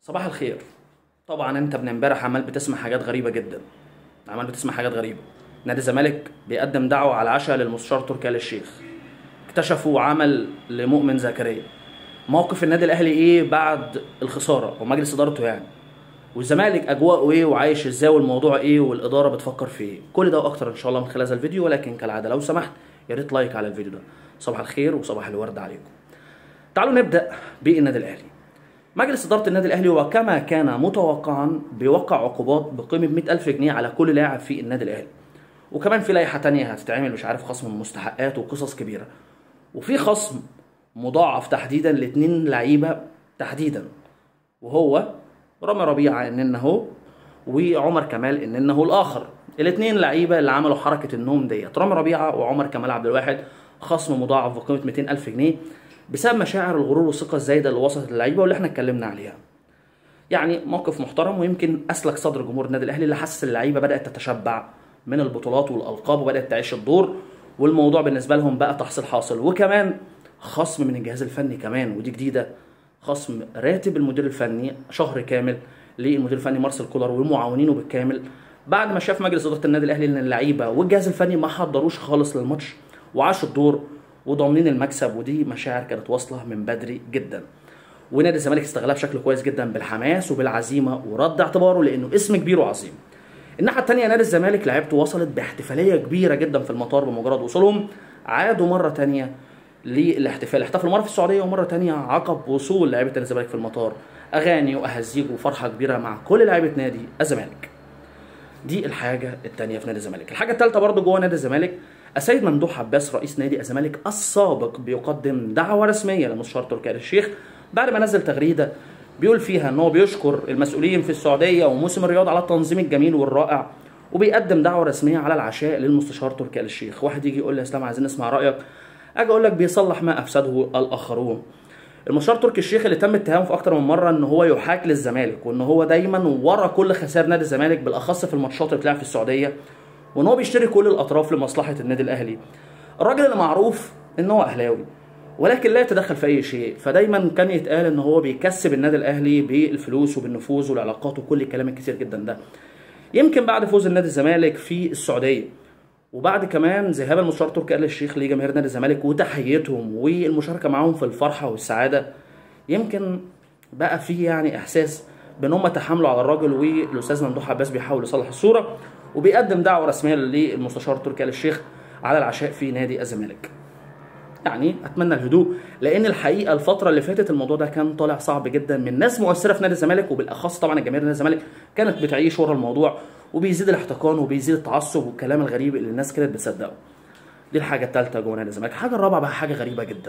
صباح الخير طبعا انت من امبارح عمال بتسمع حاجات غريبه جدا عمال بتسمع حاجات غريبه نادي الزمالك بيقدم دعوه على العشاء للمستشار تركي آل الشيخ اكتشفوا عمل لمؤمن زكريا موقف النادي الاهلي ايه بعد الخساره ومجلس ادارته يعني والزمالك اجواءه ايه وعايش ازاي والموضوع ايه والاداره بتفكر في ايه كل ده واكتر ان شاء الله من خلال هذا الفيديو ولكن كالعاده لو سمحت يا ريت لايك على الفيديو ده صباح الخير وصباح الورد عليكم تعالوا نبدا بالنادي الاهلي مجلس إدارة النادي الأهلي وكما كان متوقعا بيوقع عقوبات بقيمة 100000 جنيه على كل لاعب في النادي الأهلي وكمان في لائحة تانية هتتعمل مش عارف خصم المستحقات وقصص كبيرة وفي خصم مضاعف تحديدا لاتنين لعيبة تحديدا وهو رامي ربيعة إنه وعمر كمال إنه الآخر الاتنين لعيبة اللي عملوا حركة النوم ديت رامي ربيعة وعمر كمال عبد الواحد خصم مضاعف بقيمة 200000 جنيه بسبب مشاعر الغرور والثقه الزايده اللي وصلت للعيبه واللي احنا اتكلمنا عليها. يعني موقف محترم ويمكن اسلك صدر جمهور النادي الاهلي اللي حس اللعيبه بدات تتشبع من البطولات والالقاب وبدات تعيش الدور والموضوع بالنسبه لهم بقى تحصيل حاصل وكمان خصم من الجهاز الفني كمان ودي جديده خصم راتب المدير الفني شهر كامل للمدير الفني مارسيل كولر ومعاونينه بالكامل بعد ما شاف مجلس اداره النادي الاهلي ان اللعيبه والجهاز الفني ما حضروش خالص للماتش وعاشوا الدور وضامنين المكسب ودي مشاعر كانت واصله من بدري جدا ونادي الزمالك استغلها بشكل كويس جدا بالحماس وبالعزيمه ورد اعتباره لانه اسم كبير وعظيم الناحيه الثانيه نادي الزمالك لعيبته وصلت باحتفاليه كبيره جدا في المطار بمجرد وصولهم عادوا مره ثانيه للاحتفال احتفلوا مره في السعوديه ومره ثانيه عقب وصول لعيبه نادي الزمالك في المطار اغاني واهازيج وفرحه كبيره مع كل لعيبه نادي الزمالك دي الحاجه الثانيه في نادي الزمالك الحاجه الثالثه برضه جوه نادي الزمالك السيد ممدوح عباس رئيس نادي الزمالك السابق بيقدم دعوه رسميه لمستشار تركي آل الشيخ بعد ما نزل تغريده بيقول فيها ان هو بيشكر المسؤولين في السعوديه وموسم الرياض على التنظيم الجميل والرائع وبيقدم دعوه رسميه على العشاء للمستشار تركي آل الشيخ واحد يجي يقول لي يا اسلام عايزين نسمع رايك اجي اقول لك بيصلح ما افسده الاخرون المستشار تركي الشيخ اللي تم اتهامه في اكتر من مره ان هو يحاك للزمالك وان هو دايما ورا كل خسائر نادي الزمالك بالاخص في الماتشات اللي بتلعب في السعوديه وان هو بيشتري كل الاطراف لمصلحه النادي الاهلي الراجل اللي معروف ان هو اهلاوي ولكن لا يتدخل في اي شيء فدايما كان يتقال ان هو بيكسب النادي الاهلي بالفلوس وبالنفوذ والعلاقات وكل الكلام الكتير جدا ده يمكن بعد فوز النادي الزمالك في السعوديه وبعد كمان ذهاب المستشار تركي آل الشيخ لجماهير نادي الزمالك وتحيتهم والمشاركه معاهم في الفرحه والسعاده يمكن بقى في يعني احساس بان هم تحاملوا على الراجل والاستاذ ممدوح عباس بيحاول يصلح الصوره وبيقدم دعوه رسميه للمستشار تركي آل الشيخ على العشاء في نادي الزمالك. يعني اتمنى الهدوء لان الحقيقه الفتره اللي فاتت الموضوع ده كان طالع صعب جدا من ناس مؤثره في نادي الزمالك وبالاخص طبعا الجماهير نادي الزمالك كانت بتعيش ورا الموضوع وبيزيد الاحتقان وبيزيد التعصب والكلام الغريب اللي الناس كانت بتصدقه. دي الحاجه الثالثه جوه نادي الزمالك، الحاجه الرابعه بقى حاجه غريبه جدا.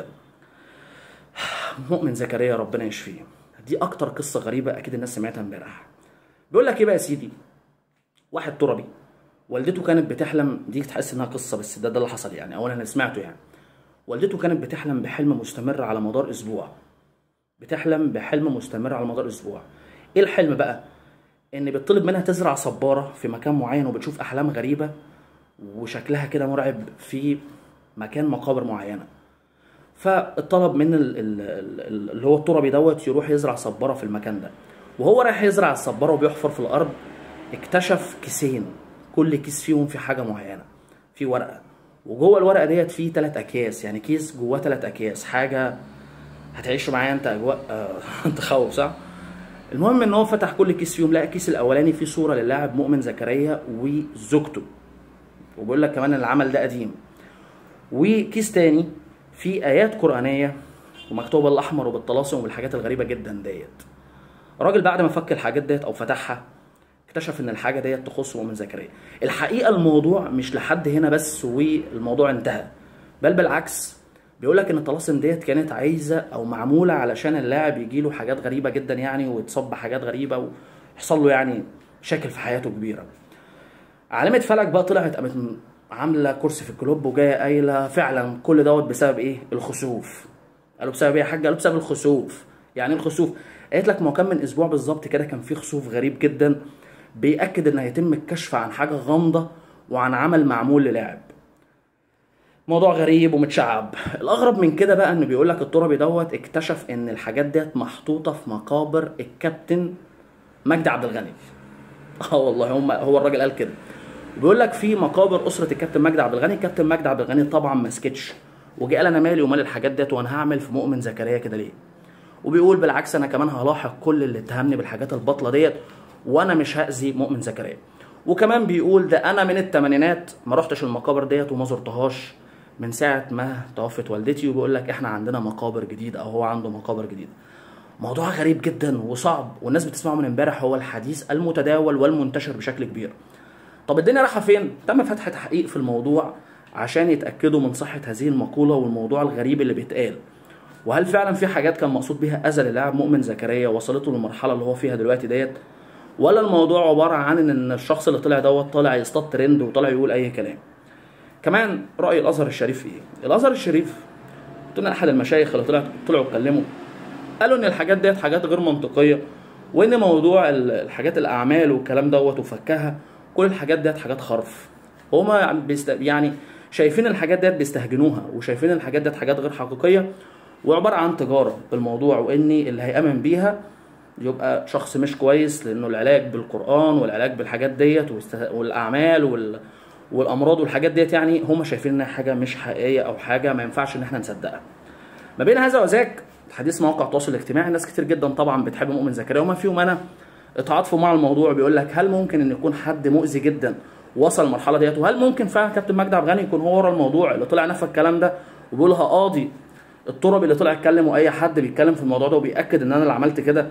مؤمن زكريا ربنا يشفيه. دي اكتر قصه غريبه اكيد الناس سمعتها امبارح. بيقول لك ايه بقى يا سيدي؟ واحد تربي والدته كانت بتحلم دي تحس انها قصه بس ده ده اللي حصل يعني اولا انا سمعته يعني والدته كانت بتحلم بحلم مستمر على مدار اسبوع بتحلم بحلم مستمر على مدار اسبوع ايه الحلم بقى ان بيطلب منها تزرع صباره في مكان معين وبتشوف احلام غريبه وشكلها كده مرعب في مكان مقابر معينه فالطلب من اللي هو التربي دوت يروح يزرع صباره في المكان ده وهو رايح يزرع الصباره وبيحفر في الارض اكتشف كيسين كل كيس فيهم في حاجه معينه في ورقه وجوه الورقه ديت في ثلاث اكياس يعني كيس جواه ثلاث اكياس حاجه هتعيش معايا انت اجواء آه تخوف صح المهم ان هو فتح كل كيس فيهم لقى الكيس الاولاني فيه صوره للاعب مؤمن زكريا وزوجته وبيقول لك كمان العمل ده قديم وكيس تاني فيه ايات قرانيه ومكتوبه بالاحمر وبالطلاسم والحاجات الغريبه جدا ديت الراجل بعد ما فك الحاجات ديت او فتحها اكتشف ان الحاجه ديت تخص مؤمن زكريا الحقيقه الموضوع مش لحد هنا بس والموضوع انتهى بل بالعكس بيقول لك ان الطلاسم ديت كانت عايزه او معموله علشان اللاعب يجي له حاجات غريبه جدا يعني ويتصاب بحاجات غريبه ويحصل له يعني مشاكل في حياته كبيره عالمه فلك بقى طلعت قامت عامله كرسي في الكلوب وجايه قايله فعلا كل دوت بسبب ايه الخسوف قالوا بسبب ايه يا حاج قالوا بسبب الخسوف يعني ايه الخسوف قالت لك ما كان من اسبوع بالظبط كده كان في خسوف غريب جدا بيأكد ان هيتم الكشف عن حاجه غامضه وعن عمل معمول للاعب موضوع غريب ومتشعب الاغرب من كده بقى انه بيقول لك التربي دوت اكتشف ان الحاجات ديت محطوطه في مقابر الكابتن مجدي عبد الغني اه والله هم هو الراجل قال كده وبيقول لك في مقابر اسره الكابتن مجدي عبد الغني الكابتن مجدي عبد الغني طبعا ما سكتش وجه قال انا مالي ومال الحاجات ديت وانا هعمل في مؤمن زكريا كده ليه وبيقول بالعكس انا كمان هلاحق كل اللي اتهمني بالحاجات الباطله ديت وانا مش هاذي مؤمن زكريا وكمان بيقول ده انا من الثمانينات ما رحتش المقابر ديت وما زرتهاش من ساعه ما توفت والدتي وبيقول لك احنا عندنا مقابر جديده او هو عنده مقابر جديده موضوع غريب جدا وصعب والناس بتسمعه من امبارح هو الحديث المتداول والمنتشر بشكل كبير طب الدنيا رايحه فين تم فتح تحقيق في الموضوع عشان يتاكدوا من صحه هذه المقوله والموضوع الغريب اللي بيتقال وهل فعلا في حاجات كان مقصود بيها اذى للاعب مؤمن زكريا وصلته للمرحله اللي هو فيها دلوقتي ديت ولا الموضوع عباره عن ان الشخص اللي طلع دوت طالع يصطاد ترند وطالع يقول اي كلام كمان راي الازهر الشريف ايه الازهر الشريف قلنا احد المشايخ اللي طلع طلعوا اتكلموا قالوا ان الحاجات ديت حاجات غير منطقيه وان موضوع الحاجات الاعمال والكلام دوت وفكها كل الحاجات ديت حاجات خرف هما بيست... يعني شايفين الحاجات ديت بيستهجنوها وشايفين الحاجات ديت حاجات غير حقيقيه وعباره عن تجاره بالموضوع وان اللي هيامن بيها يبقى شخص مش كويس لانه العلاج بالقران والعلاج بالحاجات ديت والاعمال وال... والامراض والحاجات ديت يعني هم شايفين انها حاجه مش حقيقيه او حاجه ما ينفعش ان احنا نصدقها ما بين هذا وذاك حديث مواقع التواصل الاجتماعي ناس كتير جدا طبعا بتحب مؤمن زكريا وما فيهم انا اتعاطفوا مع الموضوع بيقول لك هل ممكن ان يكون حد مؤذي جدا وصل المرحله ديت وهل ممكن فعلا كابتن مجدي عبد الغني يكون هو ورا الموضوع اللي طلع نفى الكلام ده وبيقولها قاضي التربي اللي طلع اتكلم واي حد بيتكلم في الموضوع ده وبياكد ان انا اللي عملت كده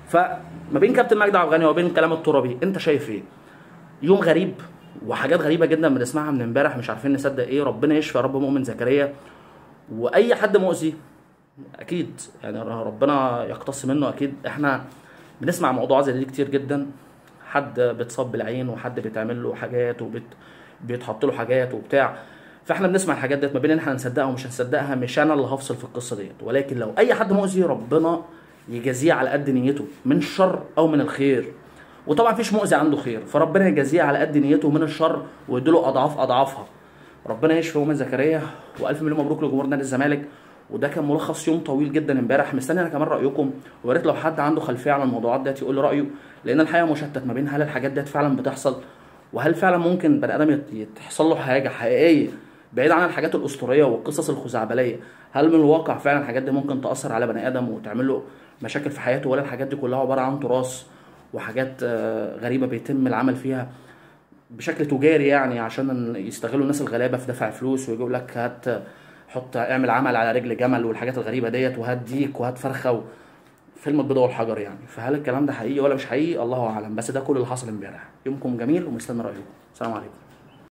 فما بين كابتن مجدي عبد الغني وبين كلام التربي انت شايف ايه؟ يوم غريب وحاجات غريبه جدا بنسمعها من امبارح مش عارفين نصدق ايه ربنا يشفي يا رب مؤمن زكريا واي حد مؤذي اكيد يعني ربنا يقتص منه اكيد احنا بنسمع موضوعات زي دي كتير جدا حد بيتصاب بالعين وحد بيتعمل له حاجات وبيت بيتحط له حاجات وبتاع فاحنا بنسمع الحاجات ديت ما بين ان احنا نصدقها ومش هنصدقها مش انا اللي هفصل في القصه ديت ولكن لو اي حد مؤذي ربنا يجازيه على قد نيته من الشر او من الخير وطبعا فيش مؤذي عنده خير فربنا يجازيه على قد نيته من الشر ويديله اضعاف اضعافها ربنا يشفي مؤمن زكريا والف مليون مبروك لجمهور نادي الزمالك وده كان ملخص يوم طويل جدا امبارح مستني انا كمان رايكم ويا ريت لو حد عنده خلفيه عن الموضوعات ديت يقول لي رايه لان الحقيقه مشتت ما بين هل الحاجات ديت فعلا بتحصل وهل فعلا ممكن بني ادم يحصل له حاجه حقيقيه بعيد عن الحاجات الاسطوريه والقصص الخزعبليه هل من الواقع فعلا الحاجات دي ممكن تاثر على بني ادم وتعمل له مشاكل في حياته ولا الحاجات دي كلها عباره عن تراث وحاجات غريبه بيتم العمل فيها بشكل تجاري يعني عشان يستغلوا الناس الغلابه في دفع فلوس ويقول لك هات حط اعمل عمل على رجل جمل والحاجات الغريبه ديت وهات ديك وهات فرخه و... فيلم البيضه والحجر يعني فهل الكلام ده حقيقي ولا مش حقيقي الله اعلم بس ده كل اللي حصل امبارح يومكم جميل ومستني رايكم السلام عليكم